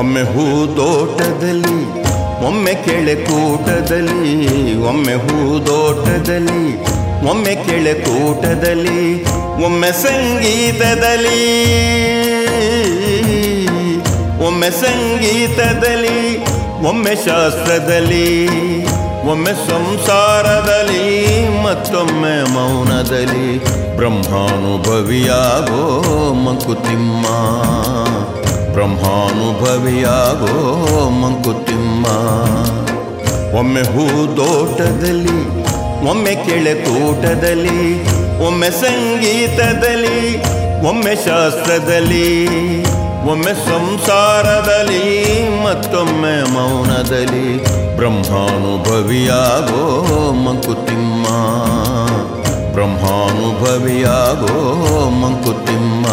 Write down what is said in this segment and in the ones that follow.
ಒಮ್ಮೆ ಹೂ ತೋಟದಲ್ಲಿ ಒಮ್ಮೆ ಕೆಳೆ ಕೂಟದಲ್ಲಿ ಒಮ್ಮೆ ಹೂ ತೋಟದಲ್ಲಿ ಒಮ್ಮೆ ಕೆಳೆ ಕೂಟದಲ್ಲಿ ಒಮ್ಮೆ ಸಂಗೀತದಲ್ಲಿ ಒಮ್ಮೆ ಸಂಗೀತದಲ್ಲಿ ಒಮ್ಮೆ ಶಾಸ್ತ್ರದಲ್ಲಿ ಒಮ್ಮೆ ಸಂಸಾರದಲ್ಲಿ ಮತ್ತೊಮ್ಮೆ ಮೌನದಲ್ಲಿ ಬ್ರಹ್ಮಾನುಭವಿಯಾಗೋ ಮಂಕುತಿಮ್ಮ ಬ್ರಹ್ಮಾನುಭವಿಯಾಗೋ ಮಂಕುತಿಮ್ಮ ಒಮ್ಮೆ ಹೂ ತೋಟದಲ್ಲಿ ಒಮ್ಮೆ ಕೆಳೆ ತೋಟದಲ್ಲಿ ಒಮ್ಮೆ ಸಂಗೀತದಲ್ಲಿ ಒಮ್ಮೆ ಶಾಸ್ತ್ರದಲ್ಲಿ ಒಮ್ಮೆ ಸಂಸಾರದಲ್ಲಿ ಮತ್ತೊಮ್ಮೆ ಮೌನದಲ್ಲಿ ಬ್ರಹ್ಮಾನುಭವಿಯಾಗೋ ಮಂಕುತಿಮ್ಮ ಬ್ರಹ್ಮಾನುಭವಿಯಾಗೋ ಮಂಕುತಿಮ್ಮ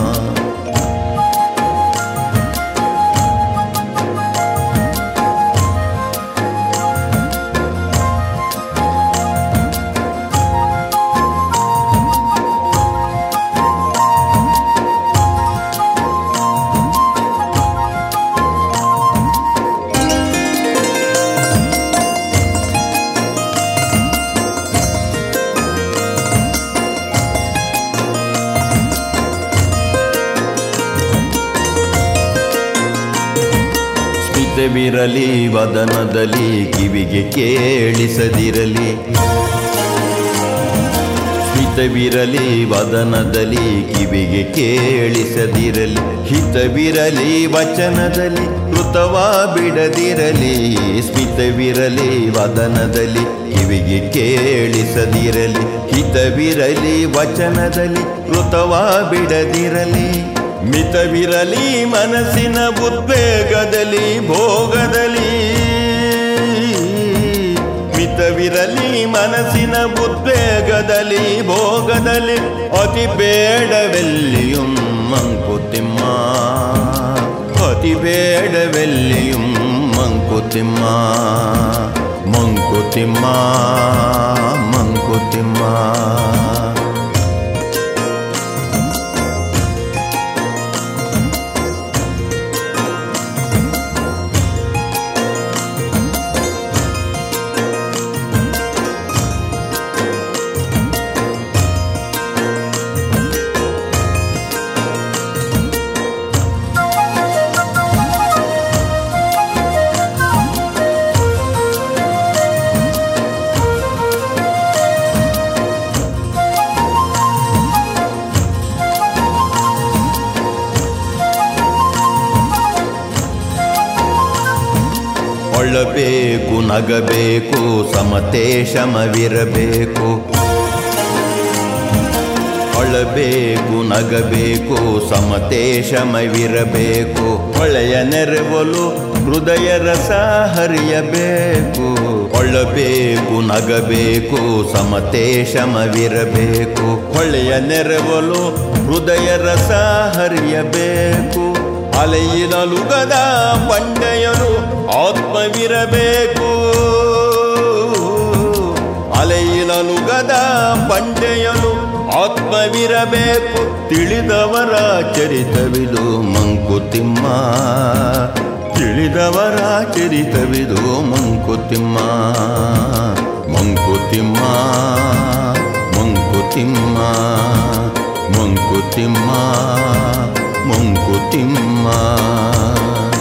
ಸ್ಮಿತವಿರಲಿ ವದನದಲ್ಲಿ ಕಿವಿಗೆ ಕೇಳಿಸದಿರಲಿ ಸ್ಮಿತವಿರಲಿ ವದನದಲ್ಲಿ ಕಿವಿಗೆ ಕೇಳಿಸದಿರಲಿ ಹಿತವಿರಲಿ ವಚನದಲ್ಲಿ ಕೃತವ ಬಿಡದಿರಲಿ ಸ್ಮಿತವಿರಲಿ ವದನದಲ್ಲಿ ಕಿವಿಗೆ ಕೇಳಿಸದಿರಲಿ ಹಿತವಿರಲಿ ವಚನದಲ್ಲಿ ಕೃತವ ಬಿಡದಿರಲಿ ಮಿತವಿರಲಿ ಮನಸ್ಸಿನ ಉದ್ವೇಗದಲ್ಲಿ ಭೋಗದಲ್ಲಿ ಮಿತವಿರಲಿ ಮನಸ್ಸಿನ ಉದ್ವೇಗದಲ್ಲಿ ಭೋಗದಲ್ಲಿ ಅತಿ ಬೇಡವೆಲ್ಲಿயும் ಮಂಕುತಿಮ್ಮ ಅತಿ ಬೇಡವೆಲ್ಲಿயும் ಮಂಕುತಿಮ್ಮ ಮಂಕುತಿಮ್ಮ ಮಂಕುತಿಮ್ಮ ಒಳ್ಳಬೇಕು ನಗಬೇಕು ಸಮತೆ ಶಮವಿರಬೇಕು ಒಳ್ಳಬೇಕು ನಗಬೇಕು ಸಮತೆ ಶಮವಿರಬೇಕು ಒಳ್ಳೆಯ ನೆರವಲು ಹೃದಯ ರಸ ಹರಿಯಬೇಕು ಒಳ್ಳಬೇಕು ನಗಬೇಕು ಸಮತೆ ಶಮವಿರಬೇಕು ಒಳ್ಳೆಯ ನೆರವಲು ಹೃದಯ ರಸ ಹರಿಯಬೇಕು ಅಲೆಯಿನಲುಗದ ಬಂಡೆಯನು ಆತ್ಮವಿರಬೇಕು ಅಲೆಯಿನಲುಗದ ಬಂಡೆಯನು ಆತ್ಮವಿರಬೇಕು ತಿಳಿದವರ ಚರಿತವಿದು ಮಂಕುತಿಮ್ಮ ತಿಳಿದವರ ಚರಿತವಿದು ಮಂಕುತಿಮ್ಮ ಮಂಕುತಿಮ್ಮ ಮಂಕುತಿಮ್ಮ ಮಂಕುತಿಮ್ಮ ಮಂಕುತಿಮ್ಮ